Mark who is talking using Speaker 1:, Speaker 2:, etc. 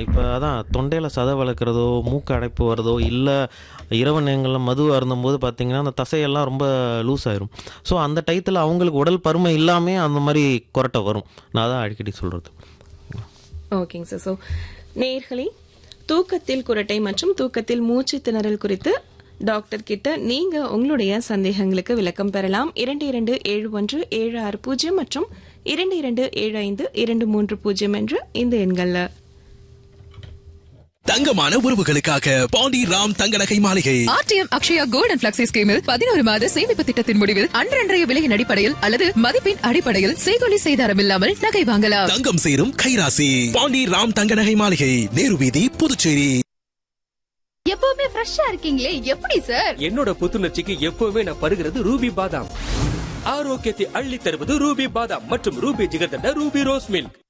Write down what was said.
Speaker 1: இப்போ அதான் தொண்டையில் சதை வளர்க்குறதோ மூக்கு அடைப்பு வருதோ இல்லை இரவு நேரங்களில் மது அருந்தும்போது பார்த்தீங்கன்னா அந்த தசையெல்லாம் ரொம்ப லூஸ் ஆயிரும் ஸோ அந்த டயத்தில் அவங்களுக்கு உடல் பருமை இல்லாமே அந்த மாதிரி கொரட்டை வரும் நான் தான் அடிக்கடி சொல்கிறது
Speaker 2: ஓகேங்க சார் ஸோ நேர்களே தூக்கத்தில் குரட்டை மற்றும் தூக்கத்தில் மூச்சு திணறல் குறித்து டாக்டர் கிட்ட நீங்க உங்களுடைய சந்தேகங்களுக்கு விளக்கம் பெறலாம் இரண்டு இரண்டு ஏழு ஒன்று ஏழு ஆறு பூஜ்ஜியம் மற்றும் இரண்டு இரண்டு ஏழு ஐந்து இரண்டு மூன்று பூஜ்ஜியம் என்று இந்த எண்கள்ல
Speaker 3: தங்கமான உறவுகளுக்காக பாண்டி ராம் தங்க நகை மாளிகை
Speaker 4: RTM Akshaya gold and flexi ஸ்கீமில் பதினோரு மாத சேமிப்பு திட்டத்தின் முடிவில் அன்றன்றைய விலையின் அடிப்படையில் அல்லது மதிப்பின் அடிப்படையில் செய்கொலி செய்தாரம் இல்லாமல் நகை வாங்கலாம்
Speaker 3: தங்கம் சேரும் கைராசி பாண்டி ராம் தங்க நகை மாளிகை நேரு வீதி புதுச்சேரி
Speaker 5: எப்பவுமே ஃப்ரெஷ்ஷா இருக்கீங்களே எப்படி சார்
Speaker 6: என்னோட புத்துணர்ச்சிக்கு எப்பவுமே நான் பருகிறது ரூபி பாதாம் ஆரோக்கியத்தை அள்ளி தருவது ரூபி பாதாம் மற்றும் Ruby jigarthanda Ruby rose milk